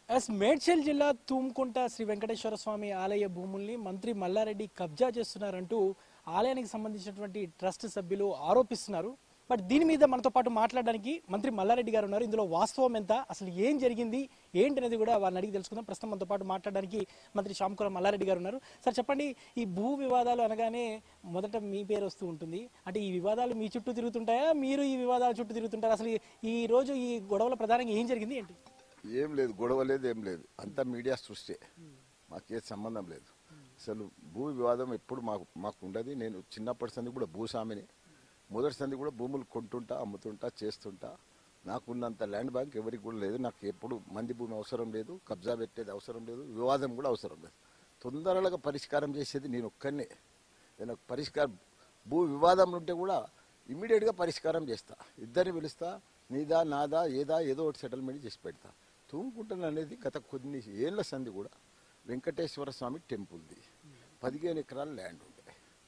Yes Medchal జిల్లా తూమ్కుంట శ్రీ వెంకటేశ్వర స్వామి ఆలయ భూముల్ని మంత్రి మల్లారెడ్డి కబ్జా చేస్తున్నారంటూ ఆలయానికి సంబంధించినటువంటి ట్రస్ట్ సభ్యులు ఆరోపిస్తున్నారు బట్ దీని మీద మనతో పాటు మాట్లాడడానికి మంత్రి మల్లారెడ్డి గారు ఉన్నారు ఇందులో వాస్తవం ఎంత అసలు ఏం జరిగింది ఏంటి అనేది కూడా వారిని అడిగి తెలుసుకుందాం ప్రస్తుతం మనతో పాటు మాట్లాడడానికి మంత్రి శ్యామకుల మల్లారెడ్డి గారు ఉన్నారు సార్ చెప్పండి ఈ భూ వివాదాలు అనగానే మొదట మీ పేరు వస్తూ ఉంటుంది అంటే ఈ వివాదాలు మీ చుట్టూ తిరుగుతుంటాయా మీరు ఈ వివాదాల చుట్టూ తిరుగుతుంటారా అసలు ఈ- ఈ రోజు ఈ గొడవల ప్రధానంగా ఏం జరిగింది ఏంటి ఏం లేదు గొడవ లేదు ఏం లేదు అంతా మీడియా సృష్టి మాకే సంబంధం లేదు అసలు భూ వివాదం ఎప్పుడు మాకు మాకు ఉండదు నేను చిన్నప్పటి సంది కూడా భూస్వామిని మొదటి సంది కూడా భూములు కొంటుంటా అమ్ముతుంటా చేస్తుంటా నాకున్నంత ల్యాండ్ బ్యాంక్ ఎవరికి కూడా లేదు నాకు ఎప్పుడు మంది భూమి అవసరం లేదు కబ్జా పెట్టేది అవసరం లేదు వివాదం కూడా అవసరం లేదు తొందరగా పరిష్కారం చేసేది నేను ఒక్కనే నేను పరిష్కారం భూ వివాదం ఉంటే కూడా ఇమీడియట్గా పరిష్కారం చేస్తా ఇద్దరిని పిలుస్తా నీదా నాదా ఏదా ఏదో ఒకటి సెటిల్మెంట్ చేసి పెడతా తూముకుంటున్న అనేది గత కొన్ని ఏళ్ల సంది కూడా వెంకటేశ్వర స్వామి టెంపుల్ది పదిహేను ఎకరాల ల్యాండ్ ఉండే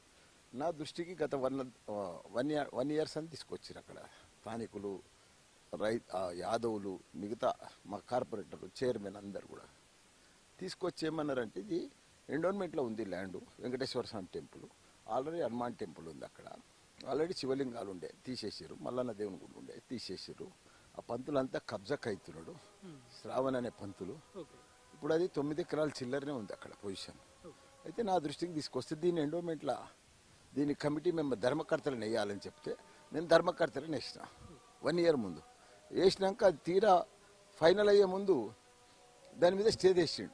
నా దృష్టికి గత one one year one years అని తీసుకొచ్చారు అక్కడ స్థానికులు రై ఆ, యాదవులు మిగతా మా కార్పొరేటర్లు చైర్మన్ అందరు కూడా తీసుకొచ్చి ఏమన్నారంటే ఇది ఎండోన్మెంట్లో ఉంది land Venkateswara Swamy temple already Hanuman temple ఉంది అక్కడ ఆల్రెడీ శివలింగాలు ఉండే తీసేసారు మల్లన్న దేవుని గుడి ఉండే తీసేసారు ఆ పంతులంతా కబ్జాక్ అవుతున్నాడు శ్రావణ్ అనే పంతులు ఇప్పుడు అది తొమ్మిది ఎకరాల చిల్లరనే ఉంది అక్కడ పొజిషన్ అయితే నా దృష్టికి తీసుకొస్తే దీని ఎండోమెంట్లా దీని కమిటీ మెంబర్ ధర్మకర్తలను వేయాలని చెప్తే నేను ధర్మకర్తలను వేసిన వన్ ఇయర్ ముందు వేసినాక అది తీరా ఫైనల్ అయ్యే ముందు దాని మీద స్టే చేసిండు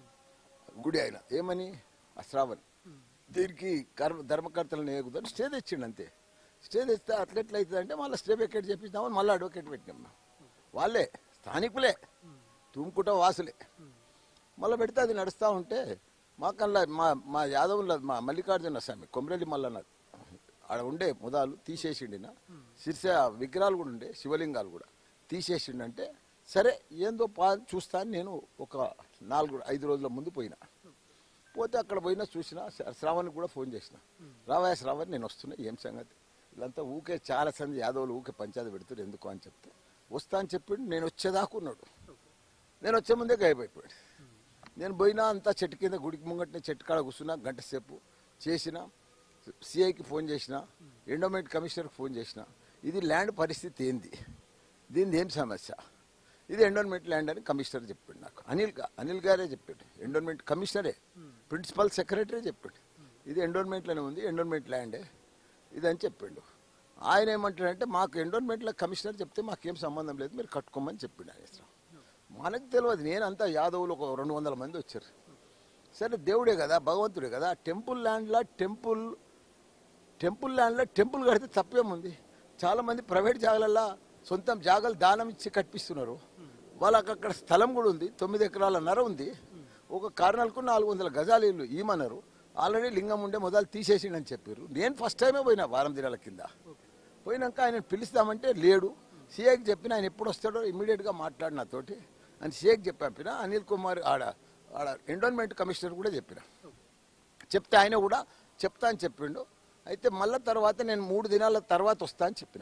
గుడి ఆయన ఏమని ఆ శ్రావణ్ దీనికి కర్మ ధర్మకర్తలను వేయకూడదని స్టే తెచ్చిండు అంతే స్టే తెస్తే అట్లెట్లా అవుతుంది అంటే మళ్ళీ స్టే వెకేట్ చేపించినామని మళ్ళీ అడ్వకేట్ పెట్టినాం మేము. వాళ్ళే స్థానికులే తుమ్ముకుంట వాసులే మళ్ళీ పెడితే అది నడుస్తూ ఉంటే మాకల్లా మా మా యాదవుల మా మల్లికార్జున స్వామి కొమరెల్లి మల్లన్న ఆడ ఉండే ముదాలు తీసేసిండిన శిర్స విగ్రహాలు కూడా ఉండే శివలింగాలు కూడా తీసేసిండంటే సరే ఏందో పా చూస్తా అని నేను ఒక నాలుగు ఐదు రోజుల ముందు పోయినా పోతే అక్కడ పోయినా చూసిన శ్రావణ్కి కూడా ఫోన్ చేసిన రావయ్య శ్రావణ్ నేను వస్తున్నా ఏం సంగతి వీళ్ళంతా ఊకే చాలా సంది యాదవులు ఊకే పంచాయతీ పెడుతున్నారు ఎందుకు అని చెప్తే వస్తా అని చెప్పి నేను వచ్చేదాకా ఉన్నాడు నేను వచ్చే ముందే గాయపడిపోయాడు నేను పోయినా అంతా చెట్టు కింద గుడికి ముంగట్నే చెట్టు కాడ కూర్చున్నా గంట సేపు చేసిన సిఐకి ఫోన్ చేసిన ఎండోమెంట్ కమిషనర్కి ఫోన్ చేసిన ఇది ల్యాండ్ పరిస్థితి ఏంది దీనిది ఏం సమస్య ఇది ఎండోన్మెంట్ ల్యాండ్ అని కమిషనర్ చెప్పాడు నాకు అనిల్ గా- అనిల్ గారే చెప్పాడు ఎండోన్మెంట్ కమిషనరే ప్రిన్సిపల్ సెక్రటరీ చెప్పాడు ఇది ఎండోన్మెంట్లోనే ఉంది ఎండోన్మెంట్ ల్యాండే ఇది అని చెప్పిండు ఆయన ఏమంటాడంటే మాకు ఎండోన్మెంట్లో కమిషనర్ చెప్తే మాకేం సంబంధం లేదు మీరు కట్టుకోమని చెప్పిండు ఆయన అసలు మనకు తెలియదు నేనంతా యాదవులు ఒక రెండు వందల మంది వచ్చారు సరే దేవుడే కదా భగవంతుడే కదా టెంపుల్ ల్యాండ్లో టెంపుల్ టెంపుల్ ల్యాండ్లో టెంపుల్ కడితే తప్పేముంది చాలా మంది ప్రైవేట్ జాగాలల్లో సొంతం జాగాలు దానం ఇచ్చి కట్టిస్తున్నారు వాళ్ళకి అక్కడ స్థలం కూడా ఉంది తొమ్మిది ఎకరాల నర ఉంది ఒక కారణాలకు నాలుగు వందల గజాలు ఇల్లు ఈమన్నారు ఆల్రెడీ లింగం ఉండే మొదలు తీసేసిండని చెప్పారు నేను ఫస్ట్ టైమే పోయినా వారం దినాల కింద పోయినాక ఆయన పిలుస్తామంటే లేడు సీఏకి చెప్పిన ఆయన ఎప్పుడు వస్తాడో ఇమీడియట్గా మాట్లాడు నాతోటి అని సీఏకి చెప్పిన అనిల్ కుమార్ ఆడ ఆడ ఎండోన్మెంట్ కమిషనర్ కూడా చెప్పిన చెప్తే ఆయన కూడా చెప్తా అని చెప్పిండు అయితే మళ్ళా తర్వాత నేను మూడు దినాల తర్వాత వస్తా అని చెప్పిన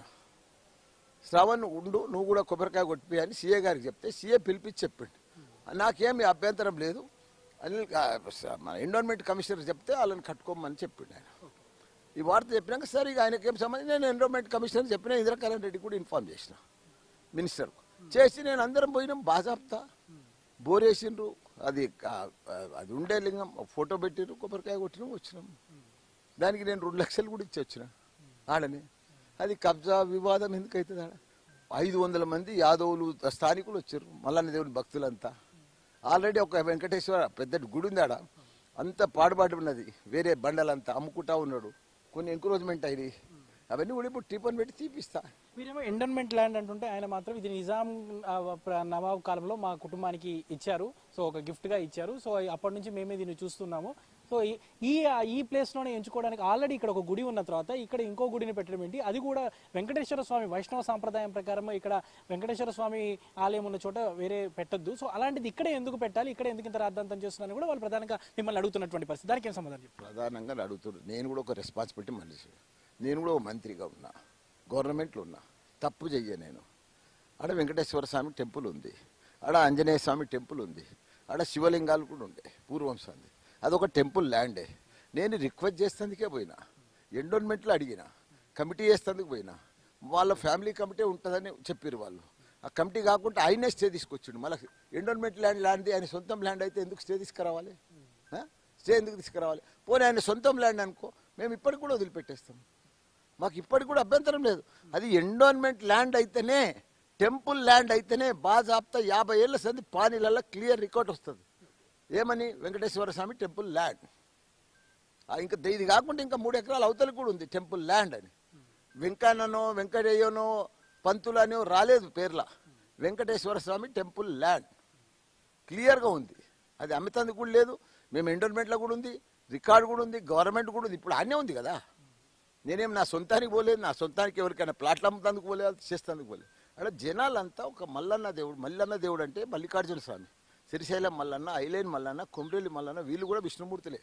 శ్రావణ్ ఉండు నువ్వు కూడా కొబ్బరికాయ కొట్టిపోయి అని సీఏ గారికి చెప్తే సీఏ పిలిపించి చెప్పిండు నాకేమి అభ్యంతరం లేదు అనిల్ ఆ, మన ఎండోన్మెంట్ కమిషనర్ చెప్తే వాళ్ళని కట్టుకోమని చెప్పిండు ఆయన ఈ వార్త చెప్పినాక సరే ఇక ఆయనకి ఏం సంబంధం నేను ఎండోమెంట్ కమిషనర్ చెప్పిన ఇంద్రకరణ్ రెడ్డి కూడా ఇన్ఫార్మ్ చేసిన మినిస్టర్కు చేసి నేను అందరం పోయినాం బాజాప్తా బోరేసిండ్రు అది ఆ- ఆ- అది ఉండే లింగం ఒక ఫోటో పెట్టిర్రు కొబ్బరికాయ కొట్టినాం వచ్చినాం దానికి నేను రెండు లక్షలు కూడా ఇచ్చి వచ్చిన ఆడని అది కబ్జా వివాదం ఎందుకు అవుతుంది ఆడ ఐదు వందల మంది యాదవులు స్థానికులు వచ్చారు మల్లన్న దేవుని భక్తులంతా ఆల్రెడీ ఒక వెంకటేశ్వర పెద్ద గుడి ఉంది ఆడ అంత పాడుబాటు ఉన్నది వేరే బండలంతా అమ్ముకుంటా ఉన్నాడు కొన్ని ఎంక్రోచ్మెంట్ అయినాయి అవన్నీ కూడా ఇప్పుడు టిఫన్ పెట్టి తీపిస్తా మీరేమో ఎండోన్మెంట్ ల్యాండ్ అంటుంటే ఆయన మాత్రం ఇది నిజాం ఆ, ప్ర- నవాబ్ కాలంలో మా కుటుంబానికి ఇచ్చారు సో ఒక గిఫ్ట్ గా ఇచ్చారు సో అప్పటి నుంచి మేమే దీన్ని చూస్తున్నాము సో ఈ- ఈ ఈ ప్లేస్ లోనే ఎంచుకోవడానికి ఆల్రెడీ ఇక్కడ ఒక గుడి ఉన్న తర్వాత ఇక్కడ ఇంకో గుడిని పెట్టడం ఏంటి అది కూడా వెంకటేశ్వర స్వామి వైష్ణవ సాంప్రదాయం ప్రకారం ఇక్కడ వెంకటేశ్వర స్వామి ఆలయం ఉన్న చోట వేరే పెట్టొద్దు సో అలాంటిది ఇక్కడే ఎందుకు పెట్టాలి ఇక్కడ ఎందుకు ఇంత రాద్ధాంతం చేస్తున్నారని కూడా వాళ్ళు ప్రధానంగా మిమ్మల్ని అడుగుతున్నటువంటి పరిస్థితి దానికి ఏం సమాధానం చెప్పారు ప్రధానంగా అడుగుతున్నాడు నేను కూడా ఒక రెస్పాన్సిబిలిటీ మనిషి నేను కూడా ఒక మంత్రిగా ఉన్నా గవర్నమెంట్లో ఉన్నా తప్పు చెయ్య నేను ఆడ వెంకటేశ్వర స్వామి టెంపుల్ ఉంది ఆడ ఆంజనేయ స్వామి టెంపుల్ ఉంది ఆడ శివలింగాలు కూడా ఉండే పూర్వం సంది అదొక టెంపుల్ ల్యాండే నేను రిక్వెస్ట్ చేసేందుకే పోయినా ఎండోన్మెంట్లో అడిగిన కమిటీ చేసేందుకు పోయినా వాళ్ళ ఫ్యామిలీ కమిటీ ఉంటుందని చెప్పారు వాళ్ళు ఆ కమిటీ కాకుండా ఆయనే స్టే తీసుకొచ్చిండు మళ్ళీ ఎండోన్మెంట్ ల్యాండ్ ల్యాండ్ ఆయన సొంతం ల్యాండ్ అయితే ఎందుకు స్టే తీసుకురావాలి ఆ? స్టే ఎందుకు తీసుకురావాలి పోనీ ఆయన సొంతం ల్యాండ్ అనుకో మేము ఇప్పటికి కూడా వదిలిపెట్టేస్తాం మాకు ఇప్పటికి కూడా అభ్యంతరం లేదు అది ఎండోన్మెంట్ ల్యాండ్ అయితేనే టెంపుల్ ల్యాండ్ అయితేనే బాజాప్తా యాభై ఏళ్ళ సంది పానీలలో క్లియర్ రికార్డ్ వస్తుంది ఏమని వెంకటేశ్వర స్వామి టెంపుల్ ల్యాండ్ ఆ, ఇంకా ద- ఇది కాకుండా ఇంకా మూడు ఎకరాల అవతల కూడా ఉంది టెంపుల్ ల్యాండ్ అని వెంకన్ననో వెంకటయ్యనో పంతులు అనో రాలేదు పేర్ల వెంకటేశ్వర స్వామి టెంపుల్ ల్యాండ్ క్లియర్గా ఉంది అది అమ్మితందుకు కూడా లేదు మేము ఎండోన్మెంట్లో కూడా ఉంది రికార్డు కూడా ఉంది గవర్నమెంట్ కూడా ఉంది ఇప్పుడు అన్నీ ఉంది కదా నేనేం నా సొంతానికి పోలేదు నా సొంతానికి ఎవరికైనా ప్లాట్లు అమ్ముతందుకు పోలేదు చేస్తేందుకు పోలేదు అక్కడ జనాలంతా ఒక మల్లన్న దేవుడు మల్లన్న దేవుడు అంటే మల్లికార్జున స్వామి శ్రీశైలం మల్లన్న ఐలేని మల్లన్న కొమరేలి మల్లన్న వీళ్ళు కూడా విష్ణుమూర్తులే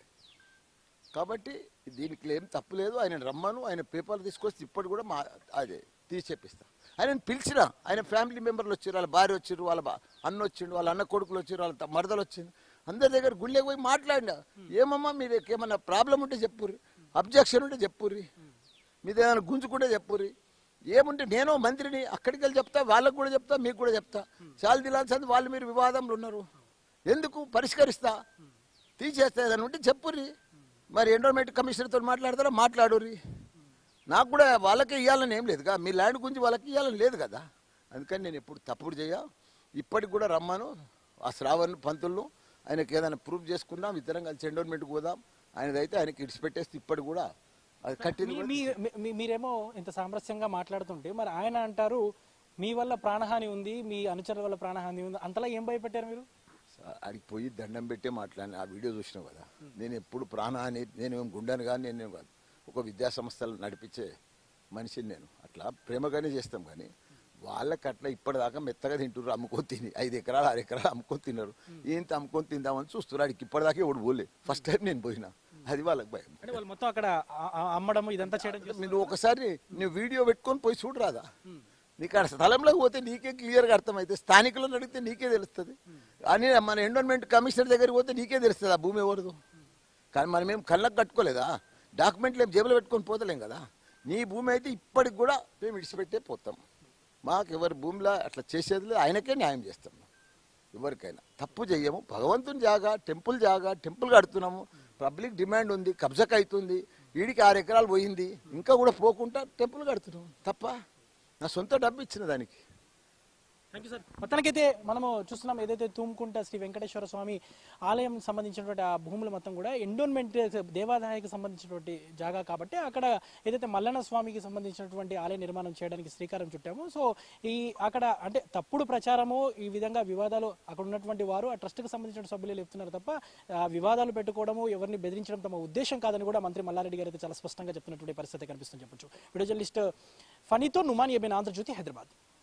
కాబట్టి దీనికి ఏం తప్పు లేదు ఆయన రమ్మను ఆయన పేపర్లు తీసుకొచ్చి ఇప్పటి కూడా మా అదే తీసి చెప్పిస్తా ఆయన పిలిచిన ఆయన ఫ్యామిలీ మెంబర్లు వచ్చారు వాళ్ళ భార్య వచ్చారు వాళ్ళ బా- అన్న వచ్చిండు వాళ్ళ అన్న కొడుకులు వచ్చారు వాళ్ళ త- మరదలు వచ్చింది అందరి దగ్గర గుళ్ళకి పోయి మాట్లాడినా ఏమమ్మా మీరు ఏమన్నా ప్రాబ్లం ఉంటే చెప్పుర్రి అబ్జెక్షన్ ఉంటే చెప్పుర్రి మీద ఏమైనా గుంజుకుంటే చెప్పుర్రి ఏముంటే నేను మంత్రిని అక్కడికి వెళ్ళి చెప్తా వాళ్ళకు కూడా చెప్తా మీకు కూడా చెప్తా చాలా దిలాల్సింది వాళ్ళు మీరు వివాదంలో ఉన్నారు ఎందుకు పరిష్కరిస్తా తీసేస్తా ఏదైనా ఉంటే చెప్పుర్రి మరి ఎండోమెంట్ కమిషనర్తో మాట్లాడతారా మాట్లాడుర్రి నాకు కూడా వాళ్ళకే ఇవ్వాలని ఏం లేదుగా మీ ల్యాండ్ గురించి వాళ్ళకి ఇవ్వాలని లేదు కదా అందుకని నేను ఎప్పుడు తప్పుడు చేయ ఇప్పటికి కూడా రమ్మను ఆ శ్రావణ్ పంతులను ఆయనకి ఏదైనా ప్రూఫ్ చేసుకుందాం ఇద్దరం కలిసి ఎండోన్మెంట్కి పోదాం ఆయనదైతే ఆయనకి ఇడిచిపెట్టేస్తే ఇప్పటికి కూడా అది కట్టింది మీ- మీ- మీ- మీరేమో ఇంత సామరస్యంగా మాట్లాడుతుంటే మరి ఆయన అంటారు మీ వల్ల ప్రాణహాని ఉంది మీ అనుచరుల వల్ల ప్రాణహాని ఉంది అంతలా ఏం భయపెట్టారు మీరు ఆయనకి పోయి దండం పెట్టే మాట్లాడిన ఆ వీడియో చూసినావు కదా నేను ఎప్పుడు ప్రాణాన్ని నేను ఏం గుండెను కానీ నేను కాదు ఒక విద్యా సంస్థలు నడిపించే మనిషిని నేను అట్లా ప్రేమగానే చేస్తాం కానీ వాళ్ళకి అట్లా ఇప్పటిదాకా మెత్తగా తింటున్నారు అమ్ముకొని తిని ఐదు ఎకరాలు ఆరు ఎకరాలు అమ్ముకొని తిన్నారు ఏంత అమ్ముకొని తిందామని చూస్తున్నారు ఆడికి ఇప్పటిదాకా ఎవడు పోలే ఫస్ట్ టైం నేను పోయినా అది వాళ్ళకి భయం అంటే వాళ్ళు మొత్తం అక్కడ ఆ- ఆ- అమ్మడం ఇదంతా చేయడం చేస్తున్నారు. మీరు ఒకసారి నువ్వు వీడియో పెట్టుకొని పోయి చూడరాదా నీకు ఆ స్థలంలోకి పోతే నీకే క్లియర్గా అర్థమైతే స్థానికులను అడిగితే నీకే తెలుస్తుంది అని మన ఎండోన్మెంట్ కమిషనర్ దగ్గరికి పోతే నీకే తెలుస్తుంది ఆ భూమి ఎవరిదో కానీ మనం ఏం కళ్ళకు కట్టుకోలేదా డాక్యుమెంట్లు ఏం జేబులో పెట్టుకొని పోతలేం కదా నీ భూమి అయితే ఇప్పటికి కూడా మేము ఇడిచిపెట్టే పోతాం మాకు ఎవరి భూమిలో అట్లా చేసేది లేదు ఆయనకే న్యాయం చేస్తాం ఎవరికైనా తప్పు చెయ్యము భగవంతుని జాగా టెంపుల్ జాగా టెంపుల్ కడుతున్నాము పబ్లిక్ డిమాండ్ ఉంది కబ్జాకు అవుతుంది వీడికి ఆరు ఎకరాలు పోయింది ఇంకా కూడా పోకుండా టెంపుల్ కడుతున్నాం తప్ప నా సొంత డబ్బు ఇచ్చిన దానికి థ్యాంక్ యూ సార్ మొత్తానికైతే మనము చూస్తున్నాం ఏదైతే తూముకుంట శ్రీ వెంకటేశ్వర స్వామి ఆలయం సంబంధించినటువంటి ఆ భూములు మొత్తం కూడా ఎండోన్మెంట్ దేవాదాయకు సంబంధించినటువంటి జాగా కాబట్టి అక్కడ ఏదైతే మల్లన్న స్వామికి సంబంధించినటువంటి ఆలయ నిర్మాణం చేయడానికి శ్రీకారం చుట్టాము సో ఈ అక్కడ అంటే తప్పుడు ప్రచారము ఈ విధంగా వివాదాలు అక్కడ ఉన్నటువంటి వారు ఆ ట్రస్ట్కి సంబంధించిన సభ్యులు చెప్తున్నారు తప్ప ఆ వివాదాలు పెట్టుకోవడము ఎవరిని బెదిరించడం తమ ఉద్దేశం కాదని కూడా మంత్రి మల్లారెడ్డి గారు అయితే చాలా స్పష్టంగా చెప్తున్నటువంటి పరిస్థితి కనిపిస్తుంది చెప్పొచ్చు వీడియో జర్నలిస్ట్ ఫనీతో నుమాన్ ఏబిన్ ఆంధ్రజ్యోతి హైదరాబాద్